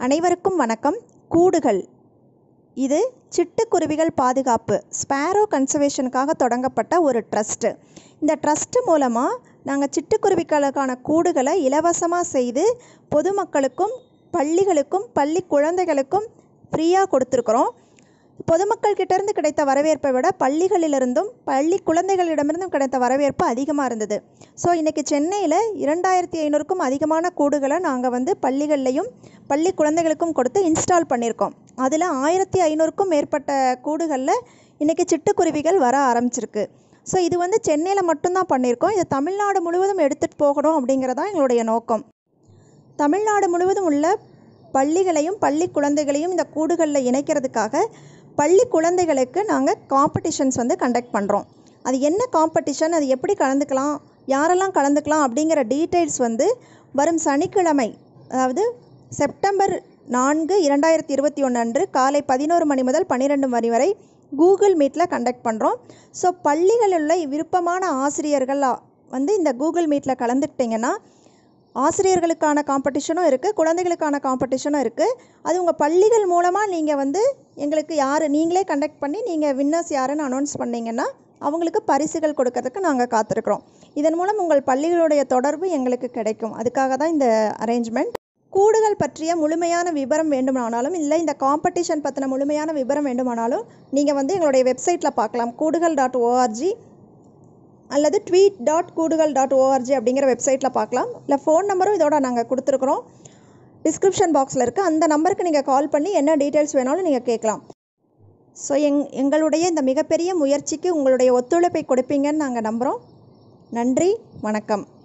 அனைவருக்கும் வணக்கம் கூடுகள் இது சிட்டுக்குருவிகள் பாதுகாப்பு ஸ்பேரோ கன்சர்வேஷனுக்காக தொடங்கப்பட்ட ஒரு ட்ரஸ்ட்டு இந்த ட்ரஸ்ட்டு மூலமாக நாங்கள் சிட்டுக்குருவிகளுக்கான கூடுகளை இலவசமாக செய்து பொதுமக்களுக்கும் பள்ளிகளுக்கும் பள்ளி குழந்தைகளுக்கும் ஃப்ரீயாக கொடுத்துருக்குறோம் பொதுமக்கள் கிட்டேருந்து கிடைத்த வரவேற்பை விட பள்ளிகளிலிருந்தும் பள்ளி குழந்தைகளிடமிருந்தும் கிடைத்த வரவேற்பு அதிகமாக இருந்தது ஸோ இன்றைக்கி சென்னையில் இரண்டாயிரத்தி ஐநூறுக்கும் அதிகமான கூடுகளை நாங்கள் வந்து பள்ளிகள்லையும் பள்ளி குழந்தைகளுக்கும் கொடுத்து இன்ஸ்டால் பண்ணியிருக்கோம் அதில் ஆயிரத்தி ஐநூறுக்கும் மேற்பட்ட கூடுகளில் இன்றைக்கி சிட்டுக்குருவிகள் வர ஆரம்பிச்சிருக்கு ஸோ இது வந்து சென்னையில் மட்டும்தான் பண்ணியிருக்கோம் இதை தமிழ்நாடு முழுவதும் எடுத்துகிட்டு போகணும் அப்படிங்கிறதான் எங்களுடைய நோக்கம் தமிழ்நாடு முழுவதும் உள்ள பள்ளிகளையும் பள்ளி குழந்தைகளையும் இந்த கூடுகளில் இணைக்கிறதுக்காக பள்ளி குழந்தைகளுக்கு நாங்கள் காம்படிஷன்ஸ் வந்து கண்டக்ட் பண்ணுறோம் அது என்ன காம்படிஷன் அது எப்படி கலந்துக்கலாம் யாரெல்லாம் கலந்துக்கலாம் அப்படிங்கிற டீட்டெயில்ஸ் வந்து வரும் சனிக்கிழமை அதாவது செப்டம்பர் நான்கு இரண்டாயிரத்தி இருபத்தி ஒன்று அன்று காலை பதினோரு மணி முதல் பன்னிரெண்டு மணி வரை கூகுள் மீட்டில் கண்டக்ட் பண்ணுறோம் ஸோ பள்ளிகளில் உள்ள விருப்பமான ஆசிரியர்கள் வந்து இந்த கூகுள் மீட்டில் கலந்துக்கிட்டிங்கன்னா ஆசிரியர்களுக்கான காம்படிஷனும் இருக்குது குழந்தைகளுக்கான காம்படிஷனும் இருக்குது அது உங்கள் பள்ளிகள் மூலமாக நீங்கள் வந்து எங்களுக்கு யார் நீங்களே கண்டக்ட் பண்ணி நீங்கள் வின்னர்ஸ் யாருன்னு அனௌன்ஸ் பண்ணிங்கன்னா அவங்களுக்கு பரிசுகள் கொடுக்கறதுக்கு நாங்கள் காத்திருக்கிறோம் இதன் மூலம் உங்கள் பள்ளிகளுடைய தொடர்பு எங்களுக்கு கிடைக்கும் அதுக்காக தான் இந்த அரேஞ்ச்மெண்ட் கூடுகள் பற்றிய முழுமையான விவரம் வேண்டுமானாலும் இல்லை இந்த காம்படிஷன் பற்றின முழுமையான விவரம் வேண்டுமானாலும் நீங்கள் வந்து எங்களுடைய வெப்சைட்டில் பார்க்கலாம் கூடுகள் டாட் ஓஆர்ஜி அல்லது tweet dot Koodugal dot O R G அப்படிங்கிற வெப்சைட்டில் பார்க்கலாம் இல்லை ஃபோன் நம்பரும் இதோட நாங்கள் கொடுத்துருக்குறோம் டிஸ்கிரிப்ஷன் பாக்ஸில் இருக்குது அந்த நம்பருக்கு நீங்கள் கால் பண்ணி என்ன டீட்டெயில்ஸ் வேணாலும் நீங்கள் கேட்கலாம் ஸோ எங் எங்களுடைய இந்த மிகப்பெரிய முயற்சிக்கு உங்களுடைய ஒத்துழைப்பை கொடுப்பீங்கன்னு நாங்கள் நம்புகிறோம் நன்றி வணக்கம்